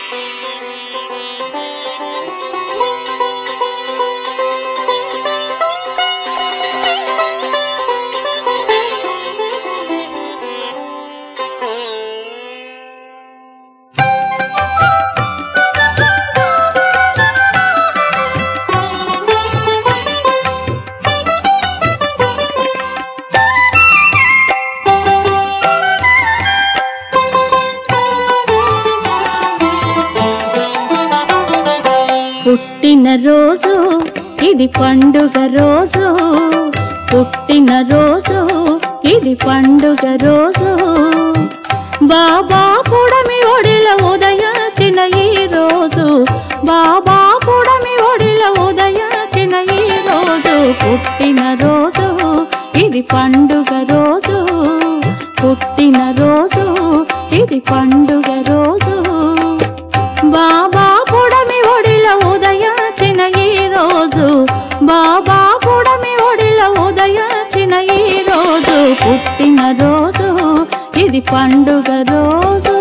పుట్టిన రోజు ఇది పండుగ రోజు పుట్టిన రోజు ఇది పండుగ రోజు బాబా పుడమి ఒడిల ఉదయాచిన ఈ రోజు బాబా పుడమి ఒడిల ఉదయాచిన ఈ రోజు పుట్టిన రోజు ఇది పండుగ రోజు పుట్టిన రోజు ఇది పండుగ రోజు బాబా పుడమి ఒడిల ఉదయాచిన ఈ రోజు బాబా పుడమి ఒడిల ఉదయాచిన ఈ రోజు పుట్టిన రోజు ఇది పండుగ రోజు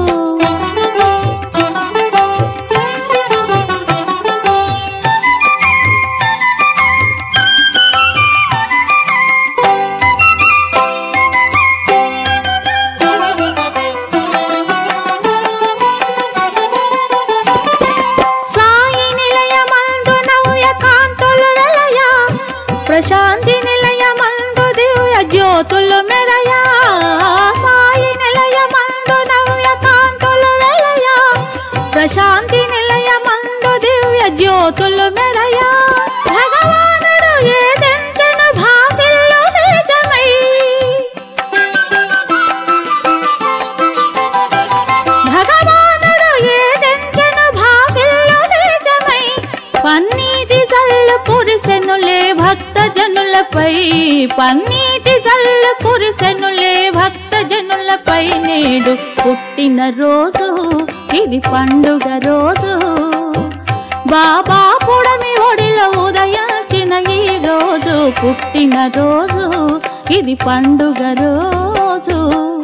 సాయి నిలయమందు నవ్య కాంతులు వెలయ ప్రశాంతి నిలయమందు దివ్య జ్యోతులు మెరయ సాయి నిలయమందు నవ్య కాంతులు వెలయ ప్రశాంతి నిలయమందు దివ్య జ్యోతులు మెరయ భగవానుడు ఏదెంతను భాసిల్లు నిజమై భగవానుడు ఏదెంచెను భాషల్లో నిజమై పన్నీటి జల్లు కురిసెనులే భక్త జనులపై పన్నీటి జల్లు కురిసెనులే భక్త జనులపై నేడు పుట్టిన రోజు ఇది పండుగ రోజు బాబా పుడమి ఒడిల ఉదయాచిన ఈ రోజు పుట్టిన రోజు ఇది పండుగ రోజు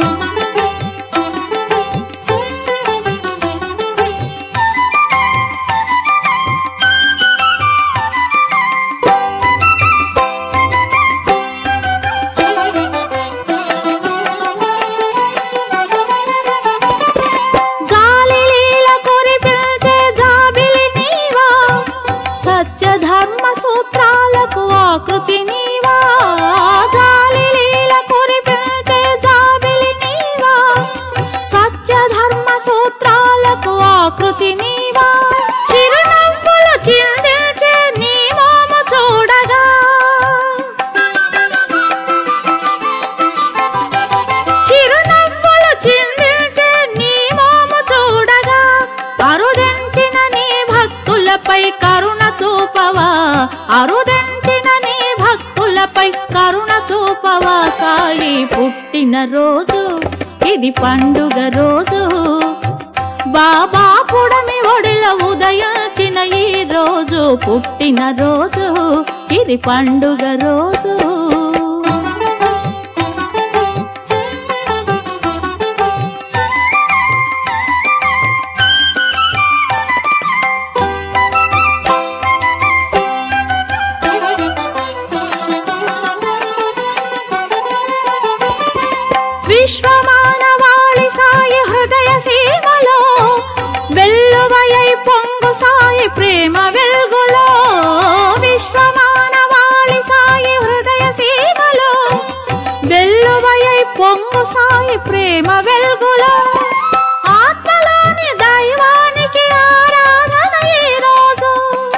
జాలిలీల కురిపించే జాబిలి నీవా సత్య ధర్మ సూత్రాలకు ఆకృతి నీవా జాలిలీల కురిపించే జాబిలి నీవా సత్య ధర్మ సూత్రాలకు ఆకృతి నీవా చిరునవ్వులు చిందించే నీ మోము చూడగా చిరునవ్వులు చిందించే నీ మోము చూడగా అరుదించిన నీ భక్తులపై కరుణ చూపవా అరుదించిన నీ భక్తులపై కరుణ చూపవా సాయి పుట్టిన రోజు ఇది పండుగ రోజు బాబా పుడమి ఒడిల ఉదయాచిన ఈ రోజు పుట్టిన రోజు ఇది పండుగ రోజు విశ్వమానవాళి సాయి హృదయ సీమలో వెల్లువయై పొంగు సాయి ప్రేమ వెల్గులో విశ్వమానవాళి సాయి హృదయ సీమలో వెల్లువయై పొంగు సాయి ప్రేమ వెల్గులో ఆత్మలోని దైవానికి ఆరాధన ఈ రోజు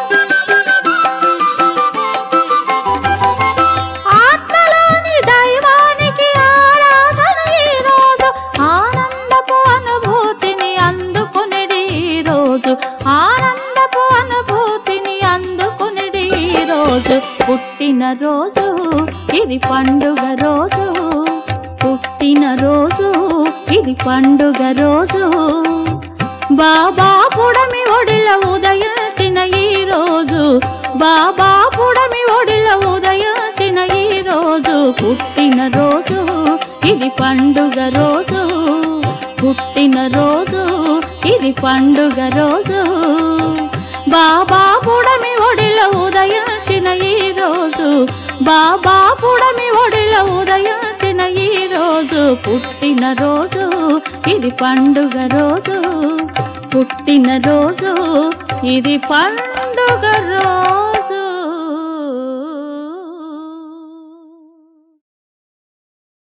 ఆత్మలోని దైవానికి ఆరాధన ఈ రోజు ఆనందపు అనుభూతిని అందుకునిడి ఈ రోజు ఆనందపు అనుభూతిని అందుకునిడి ఈ రోజు పుట్టిన రోజు ఇది పండుగ రోజు పుట్టిన రోజు ఇది పండుగ రోజు బాబా పుడమి ఒడిల ఉదయాచిన ఈ రోజు బాబా పుడమి ఒడిల ఉదయాచిన ఈ రోజు పుట్టిన రోజు ఇది పండుగ రోజు పుట్టిన రోజు ఇది పండుగ రోజు బాబా పుడమి ఒడిలో ఉదయించిన ఈ రోజు బాబా పుడమి ఒడిలో ఉదయించిన ఈ రోజు పుట్టిన రోజు ఇది పండుగ రోజు పుట్టిన రోజు ఇది పండుగ రోజు